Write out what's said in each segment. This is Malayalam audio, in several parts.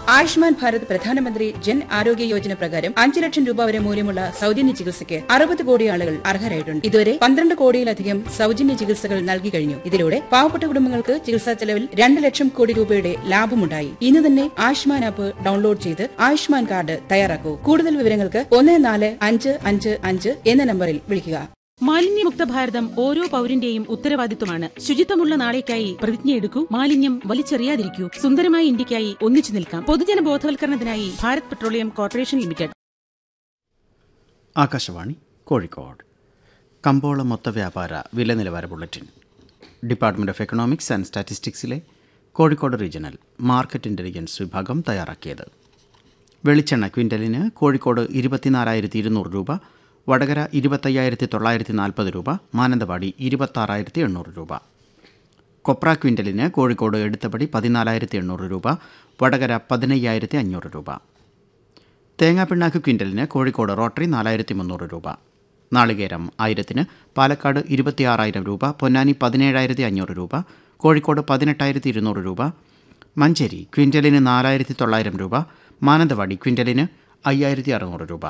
ആയുഷ്മാൻ ഭാരത് പ്രധാനമന്ത്രി ജൻ ആരോഗ്യ യോജന പ്രകാരം അഞ്ച് ലക്ഷം രൂപ വരെ മൂല്യമുള്ള സൗജന്യ ചികിത്സയ്ക്ക് അറുപത് കോടി ആളുകൾ അർഹരായിട്ടുണ്ട് ഇതുവരെ പന്ത്രണ്ട് കോടിയിലധികം സൗജന്യ ചികിത്സകൾ നൽകി കഴിഞ്ഞു ഇതിലൂടെ പാവപ്പെട്ട കുടുംബങ്ങൾക്ക് ചികിത്സാ ചെലവിൽ രണ്ട് ലക്ഷം കോടി രൂപയുടെ ലാഭമുണ്ടായി ഇന്ന് തന്നെ ആയുഷ്മാൻ ആപ്പ് ഡൗൺലോഡ് ചെയ്ത് ആയുഷ്മാൻ കാർഡ് തയ്യാറാക്കൂ കൂടുതൽ വിവരങ്ങൾക്ക് ഒന്ന് നാല് അഞ്ച് അഞ്ച് അഞ്ച് എന്ന നമ്പറിൽ വിളിക്കുക മാലിന്യമുക്ത ഭാരതം ഓരോ പൗരന്റെയും ഉത്തരവാദിത്വമാണ് ശുചിത്വമുള്ള നാളേക്കായി പ്രതിജ്ഞയെടുക്കൂ മാലിന്യം വലിച്ചെറിയാതിരിക്കൂ സുന്ദരമായ ഇന്ത്യക്കായി ഒന്നിച്ചു നിൽക്കാം പൊതുജന ബോധവൽക്കരണത്തിനായി Bharat Petroleum Corporation Limited Akashvani Kozhikode കമ്പോള മൊത്ത വ്യാപാര വില നിലവാര bulletin Department of Economics and സ്റ്റാറ്റിസ്റ്റിക്സിലെ കോഴിക്കോട് റീജിയണൽ മാർക്കറ്റ് ഇൻ്റലിജൻസ് വിഭാഗം തയ്യാറാക്കിയത് വെളിച്ചെണ്ണ ക്വിൻ്റലിന് കോഴിക്കോട് ഇരുപത്തിനാലായിരത്തി ഇരുന്നൂറ് രൂപ വടകര ഇരുപത്തയ്യായിരത്തി തൊള്ളായിരത്തി നാൽപ്പത് രൂപ മാനന്തവാടി ഇരുപത്താറായിരത്തി എണ്ണൂറ് രൂപ കൊപ്ര ക്വിൻ്റലിന് കോഴിക്കോട് എടുത്തപടി പതിനാലായിരത്തി എണ്ണൂറ് രൂപ വടകര പതിനയ്യായിരത്തി അഞ്ഞൂറ് രൂപ തേങ്ങാപ്പിണ്ണാക്ക് ക്വിൻ്റലിന് കോഴിക്കോട് റോട്ടറി നാലായിരത്തി മുന്നൂറ് രൂപ നാളികേരം ആയിരത്തിന് പാലക്കാട് ഇരുപത്തിയാറായിരം രൂപ പൊന്നാനി പതിനേഴായിരത്തി അഞ്ഞൂറ് രൂപ കോഴിക്കോട് പതിനെട്ടായിരത്തി ഇരുന്നൂറ് രൂപ മഞ്ചേരി ക്വിൻ്റലിന് നാലായിരത്തി തൊള്ളായിരം രൂപ മാനന്തവാടി ക്വിൻ്റലിന് അയ്യായിരത്തി അറുന്നൂറ് രൂപ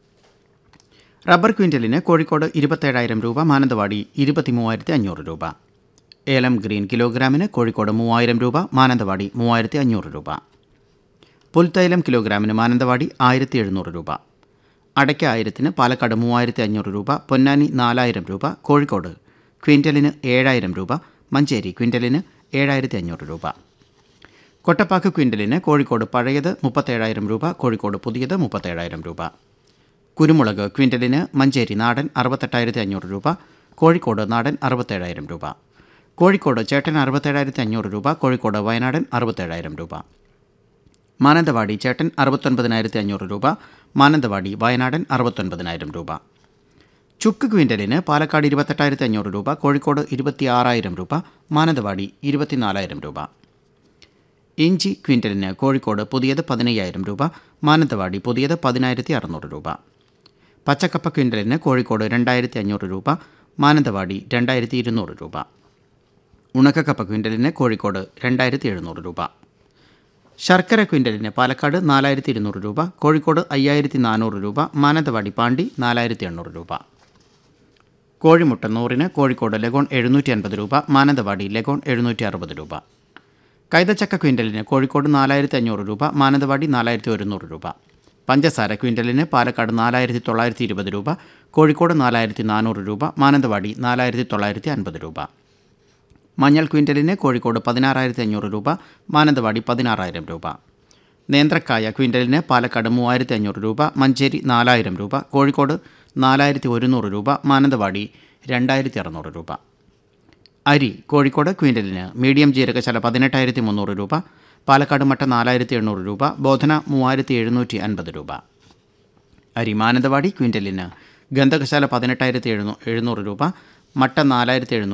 റബ്ബർ ക്വിൻ്റലിന് കോഴിക്കോട് ഇരുപത്തേഴായിരം രൂപ മാനന്തവാടി ഇരുപത്തി മൂവായിരത്തി അഞ്ഞൂറ് രൂപ ഏലം ഗ്രീൻ കിലോഗ്രാമിന് കോഴിക്കോട് മൂവായിരം രൂപ മാനന്തവാടി മൂവായിരത്തി അഞ്ഞൂറ് രൂപ പുൽത്തൈലം കിലോഗ്രാമിന് മാനന്തവാടി ആയിരത്തി എഴുന്നൂറ് രൂപ അടയ്ക്ക ആയിരത്തിന് പാലക്കാട് മൂവായിരത്തി അഞ്ഞൂറ് രൂപ പൊന്നാനി നാലായിരം രൂപ കോഴിക്കോട് ക്വിൻ്റലിന് ഏഴായിരം രൂപ മഞ്ചേരി ക്വിൻ്റലിന് ഏഴായിരത്തി അഞ്ഞൂറ് രൂപ കൊട്ടപ്പാക്ക് ക്വിൻ്റലിന് കോഴിക്കോട് പഴയത് മുപ്പത്തേഴായിരം രൂപ കോഴിക്കോട് പുതിയത് മുപ്പത്തേഴായിരം രൂപ കുരുമുളക് ക്വിൻ്റലിന് മഞ്ചേരി നാടൻ അറുപത്തെട്ടായിരത്തി അഞ്ഞൂറ് രൂപ കോഴിക്കോട് നാടൻ അറുപത്തേഴായിരം രൂപ കോഴിക്കോട് ചേട്ടൻ അറുപത്തേഴായിരത്തി അഞ്ഞൂറ് രൂപ കോഴിക്കോട് വയനാടൻ അറുപത്തേഴായിരം രൂപ മാനന്തവാടി ചേട്ടൻ അറുപത്തൊൻപതിനായിരത്തി അഞ്ഞൂറ് രൂപ മാനന്തവാടി വയനാടൻ അറുപത്തൊൻപതിനായിരം രൂപ ചുക്ക് ക്വിൻ്റലിന് പാലക്കാട് ഇരുപത്തെട്ടായിരത്തി അഞ്ഞൂറ് രൂപ കോഴിക്കോട് ഇരുപത്തി ആറായിരം രൂപ മാനന്തവാടി ഇരുപത്തിനാലായിരം രൂപ ഇഞ്ചി ക്വിൻ്റലിന് കോഴിക്കോട് പുതിയത് പതിനയ്യായിരം രൂപ മാനന്തവാടി പുതിയത് പതിനായിരത്തി അറുന്നൂറ് രൂപ പച്ചക്കപ്പ ക്വിൻ്റലിന് കോഴിക്കോട് രണ്ടായിരത്തി അഞ്ഞൂറ് രൂപ മാനന്തവാടി രണ്ടായിരത്തി ഇരുന്നൂറ് രൂപ ഉണക്കക്കപ്പ ക്വിൻ്റലിന് കോഴിക്കോട് രണ്ടായിരത്തി എഴുന്നൂറ് രൂപ ശർക്കര ക്വിൻ്റലിന് പാലക്കാട് നാലായിരത്തി ഇരുന്നൂറ് രൂപ കോഴിക്കോട് അയ്യായിരത്തി നാനൂറ് രൂപ മാനന്തവാടി പാണ്ടി നാലായിരത്തി എണ്ണൂറ് രൂപ കോഴിമുട്ട നൂറിന് കോഴിക്കോട് ലഗോൺ എഴുന്നൂറ്റി അൻപത് രൂപ മാനന്തവാടി ലഗോൺ എഴുന്നൂറ്റി അറുപത് രൂപ കൈതച്ചക്ക ക്വിൻ്റലിന് കോഴിക്കോട് നാലായിരത്തി അഞ്ഞൂറ് രൂപ മാനന്തവാടി നാലായിരത്തി ഒരുന്നൂറ് രൂപ പഞ്ചസാര ക്വിൻ്റലിന് പാലക്കാട് നാലായിരത്തി തൊള്ളായിരത്തി ഇരുപത് രൂപ കോഴിക്കോട് നാലായിരത്തി നാനൂറ് രൂപ മാനന്തവാടി നാലായിരത്തി തൊള്ളായിരത്തി അൻപത് രൂപ മഞ്ഞൾ ക്വിൻ്റലിന് കോഴിക്കോട് പതിനാറായിരത്തി അഞ്ഞൂറ് രൂപ മാനന്തവാടി പതിനാറായിരം രൂപ നേന്ത്രക്കായ ക്വിൻ്റലിന് പാലക്കാട് മൂവായിരത്തി അഞ്ഞൂറ് രൂപ മഞ്ചേരി നാലായിരം രൂപ കോഴിക്കോട് നാലായിരത്തി ഒരുന്നൂറ് രൂപ മാനന്തവാടി രണ്ടായിരത്തി അറുന്നൂറ് രൂപ അരി കോഴിക്കോട് ക്വിൻ്റലിന് മീഡിയം ജീരകശാല പതിനെട്ടായിരത്തി മുന്നൂറ് രൂപ പാലക്കാട് മട്ട നാലായിരത്തി എണ്ണൂറ് രൂപ ബോധന മൂവായിരത്തി എഴുന്നൂറ്റി അൻപത് രൂപ അരി മാനന്തവാടി ക്വിൻ്റലിന് ഗന്ധകശാല പതിനെട്ടായിരത്തി എഴുന്നൂ എഴുന്നൂറ് രൂപ മട്ട നാലായിരത്തി എഴുന്നൂറ്